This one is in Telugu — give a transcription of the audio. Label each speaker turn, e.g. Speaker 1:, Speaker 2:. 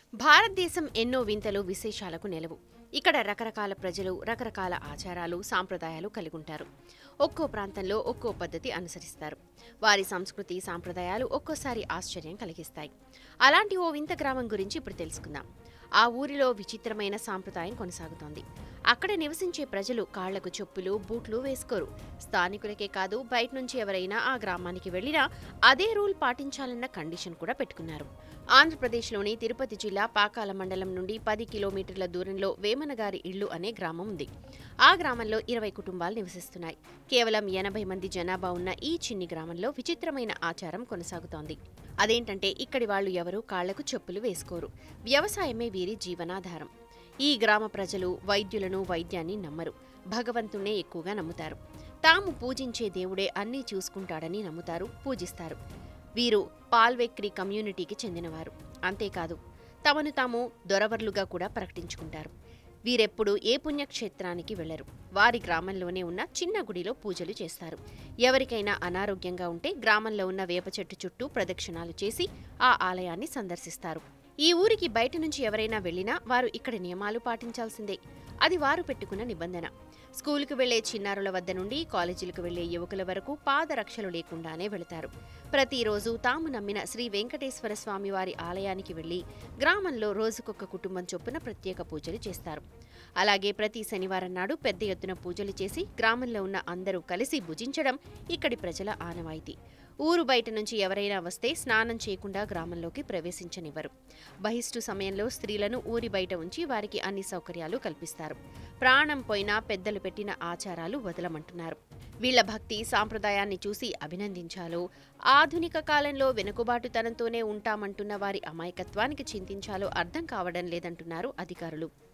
Speaker 1: భారతదేశం ఎన్నో వింతలు విశేషాలకు నెలవు ఇక్కడ రకరకాల ప్రజలు రకరకాల ఆచారాలు సాంప్రదాయాలు కలిగి ఉంటారు ఒక్కో ప్రాంతంలో ఒక్కో పద్ధతి అనుసరిస్తారు వారి సంస్కృతి సాంప్రదాయాలు ఒక్కోసారి ఆశ్చర్యం కలిగిస్తాయి అలాంటి ఓ వింత గ్రామం గురించి ఇప్పుడు తెలుసుకుందాం ఆ ఊరిలో విచిత్రమైన సాంప్రదాయం కొనసాగుతోంది అక్కడ నివసించే ప్రజలు కాళ్లకు చెప్పులు బూట్లు వేసుకోరు స్థానికులకే కాదు బయట నుంచి ఎవరైనా ఆ గ్రామానికి వెళ్ళినా అదే రూల్ పాటించాలన్న కండిషన్ కూడా పెట్టుకున్నారు ఆంధ్రప్రదేశ్లోని తిరుపతి జిల్లా పాకాల మండలం నుండి పది కిలోమీటర్ల దూరంలో వేమనగారి ఇళ్లు అనే గ్రామం ఉంది ఆ గ్రామంలో ఇరవై కుటుంబాలు నివసిస్తున్నాయి కేవలం ఎనభై మంది జనాభా ఉన్న ఈ చిన్ని గ్రామంలో విచిత్రమైన ఆచారం కొనసాగుతోంది అదేంటంటే ఇక్కడి వాళ్ళు ఎవరూ కాళ్లకు చెప్పులు వేసుకోరు వ్యవసాయమే వీరి జీవనాధారం ఈ గ్రామ ప్రజలు వైద్యులను వైద్యాన్ని నమ్మరు భగవంతుణ్ణే ఎక్కువగా నమ్ముతారు తాము పూజించే దేవుడే అన్నీ చూసుకుంటాడని నమ్ముతారు పూజిస్తారు వీరు పాల్వెక్రి కమ్యూనిటీకి చెందినవారు అంతేకాదు తమను తాము దొరవర్లుగా కూడా ప్రకటించుకుంటారు వీరెప్పుడు ఏ పుణ్యక్షేత్రానికి వెళ్లరు వారి గ్రామంలోనే ఉన్న చిన్న గుడిలో పూజలు చేస్తారు ఎవరికైనా అనారోగ్యంగా ఉంటే గ్రామంలో ఉన్న వేప చెట్టు చుట్టూ ప్రదక్షిణాలు చేసి ఆ ఆలయాన్ని సందర్శిస్తారు ఈ ఊరికి బయట నుంచి ఎవరైనా వెళ్ళినా వారు ఇక్కడ నియమాలు పాటించాల్సిందే అది వారు పెట్టుకున్న నిబంధన స్కూలుకు వెళ్లే చిన్నారుల వద్ద నుండి కాలేజీలకు వెళ్లే యువకుల వరకు పాదరక్షలు లేకుండానే వెళతారు ప్రతిరోజు తాము నమ్మిన శ్రీ వెంకటేశ్వర స్వామి వారి ఆలయానికి వెళ్లి గ్రామంలో రోజుకొక కుటుంబం చొప్పున ప్రత్యేక పూజలు చేస్తారు అలాగే ప్రతి శనివారం నాడు పెద్ద ఎత్తున పూజలు చేసి గ్రామంలో ఉన్న అందరూ కలిసి భుజించడం ఇక్కడి ప్రజల ఆనవాయితీ ఊరు బయట నుంచి ఎవరైనా వస్తే స్నానం చేయకుండా గ్రామంలోకి ప్రవేశించనివ్వరు బహిష్టు సమయంలో స్త్రీలను ఊరి బయట ఉంచి వారికి అన్ని సౌకర్యాలు కల్పిస్తారు ప్రాణం పోయినా పెద్దలు పెట్టిన ఆచారాలు వదలమంటున్నారు వీళ్ల భక్తి సాంప్రదాయాన్ని చూసి అభినందించాలో ఆధునిక కాలంలో వెనుకబాటుతనంతోనే ఉంటామంటున్న వారి అమాయకత్వానికి చింతించాలో అర్థం కావడం లేదంటున్నారు అధికారులు